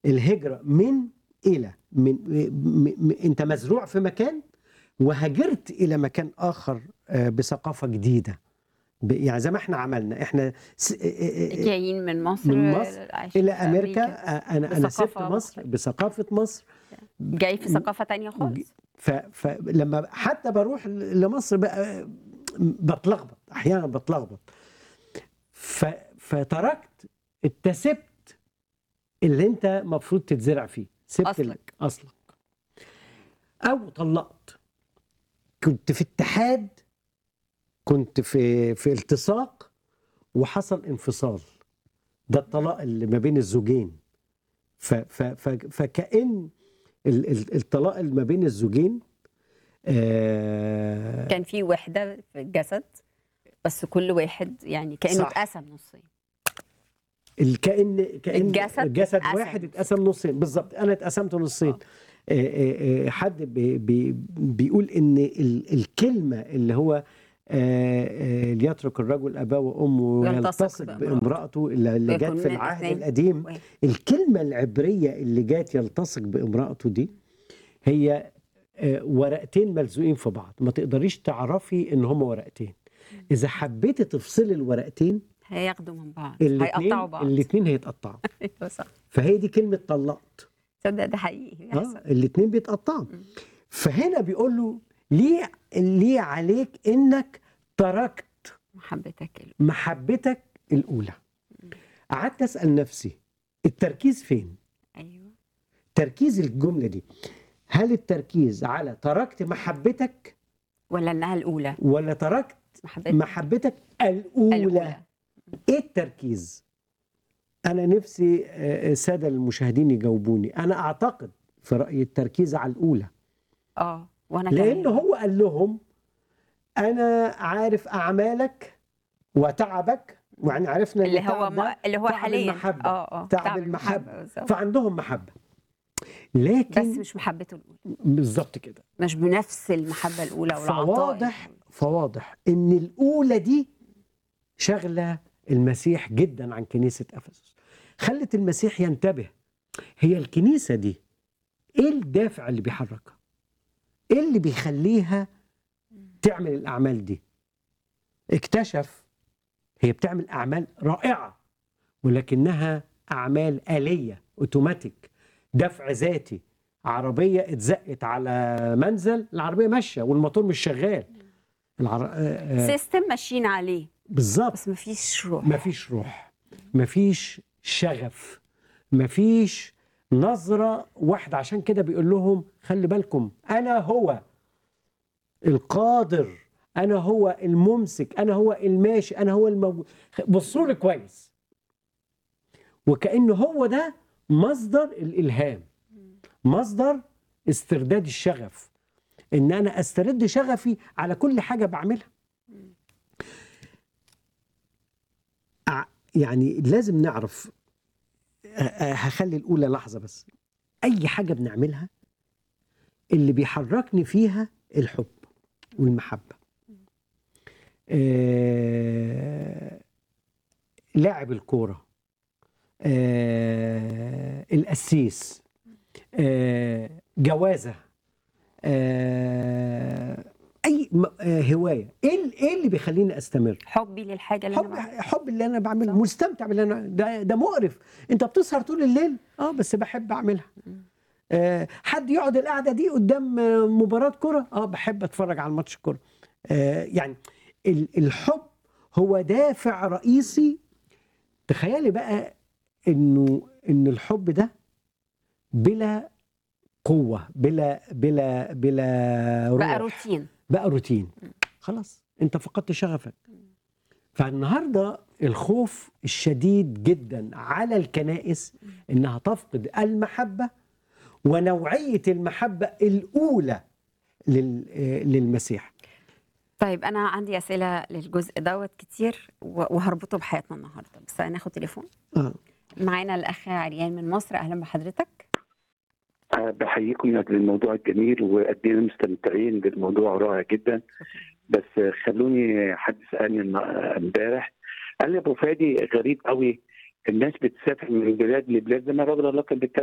الهجره من الى من م... م... انت مزروع في مكان وهاجرت الى مكان اخر آه، بثقافه جديده ب- يعني زي ما احنا عملنا احنا س... آه، آه، آه، جايين من مصر من مصر عايشين الى في امريكا آه، انا انا سبت بثقافة مصر مختلفة. بثقافه مصر جاي في ثقافه تانية خالص ف... فلما حتى بروح لمصر بقى بتلخبط احيانا بتلخبط ف... فتركت انت سبت اللي انت المفروض تتزرع فيه سبت ال- أصلك. اصلك او طلقت كنت في اتحاد كنت في في التصاق وحصل انفصال ده الطلاق اللي ما بين الزوجين ف ف ف فكأن ال- ال- الطلاق اللي ما بين الزوجين آه كان في وحده في الجسد بس كل واحد يعني كانه صح. اتقسم نصين الكأن كأن الجسد الجسد اتقسم. واحد اتقسم نصين بالظبط انا اتقسمت نصين آه. آه، آه، آه، حد بي بي بيقول ان ال- الكلمه اللي هو آه، آه، ليترك الرجل اباه وامه يلتصق ويلتصق بامرأته. بامراته اللي اللي ويكون جت في من العهد اثنين القديم واحد. الكلمه العبريه اللي جات يلتصق بامراته دي هي آه، ورقتين ملزوقين في بعض ما تقدريش تعرفي ان هم ورقتين اذا حبيتي تفصلي الورقتين هياخدوا من بعض الاثنين هيقطعوا بعض الاثنين هيتقطعوا ايوه صح فهي دي كلمه طلقت تصدق ده حقيقي اه بيحصل الاثنين بيتقطعوا فهنا بيقول له ليه ليه عليك انك تركت محبتك له محبتك الاولى قعدت اسال نفسي التركيز فين ايوه تركيز الجمله دي هل التركيز على تركت محبتك ولا انها الاولى ولا تركت محبتك محبتك الاولى, الاولى ايه التركيز انا نفسي آه، الساده المشاهدين يجاوبوني انا اعتقد في رايي التركيز على الاولى اه وانا لان كمان هو قال لهم انا عارف اعمالك وتعبك يعني عرفنا إن اللي هو التعب ده ما اللي هو تعب حاليا المحبة. اه اه تعب المحبة. بالظبط. فعندهم محبه بس لكن مش محبته الاولى بالظبط كده مش بنفس المحبه الاولى والعطاء فواضح فواضح ان الاولى دي شغله المسيح جدا عن كنيسه افسس خلت المسيح ينتبه هي الكنيسه دي ايه الدافع اللي بيحركها ايه اللي بيخليها تعمل الاعمال دي اكتشف هي بتعمل اعمال رائعه ولكنها اعمال اليه اوتوماتيك دفع ذاتي عربيه اتزقت على منزل العربيه ماشيه والموتور مش شغال العر... آه، آه، سيستم ماشيين عليه بالظبط بس مفيش روح مفيش روح مفيش شغف مفيش نظرة واحدة عشان كده بيقول لهم خلي بالكم أنا هو القادر أنا هو الممسك أنا هو الماشي أنا هو الموجود بصوا لي كويس وكأنه هو ده مصدر الإلهام مصدر استرداد الشغف إن أنا أسترد شغفي على كل حاجة بعملها ع- يعني لازم نعرف أ- أ- هخلي الأولى لحظة بس أي حاجة بنعملها اللي بيحركني فيها الحب والمحبة آه، لاعب الكورة آه، القسيس آه، جوازة آه، أي م- آه، هواية إيه ال- إيه اللي بيخليني أستمر حبي للحاجه اللي حب انا بعملها. حب اللي انا بعمله صح. مستمتع باللي انا ده ده مقرف انت بتسهر طول الليل اه بس بحب اعملها آه حد يقعد القعده دي قدام آه، مباراه كره اه بحب اتفرج على الماتش الكره آه يعني ال- الحب هو دافع رئيسي تخيلي بقى انه ان الحب ده بلا قوه بلا بلا بلا روح بقى روتين بقى روتين خلاص انت فقدت شغفك فالنهارده الخوف الشديد جدا على الكنائس انها تفقد المحبه ونوعيه المحبه الاولى لل- آه، للمسيح طيب انا عندي اسئله للجزء دوت كتير و- وهربطه بحياتنا النهارده بس هناخد تليفون اه معانا الاخ عريان من مصر اهلا بحضرتك آه، بحييكم من أجل الموضوع الجميل وقد ايه مستمتعين بالموضوع رائع جدا بس آه، خلوني حد سالني النا- امبارح قال لي ابو فادي غريب قوي الناس بتسافر من بلاد لبلاد زي ما الراجل الله كان بيتكلم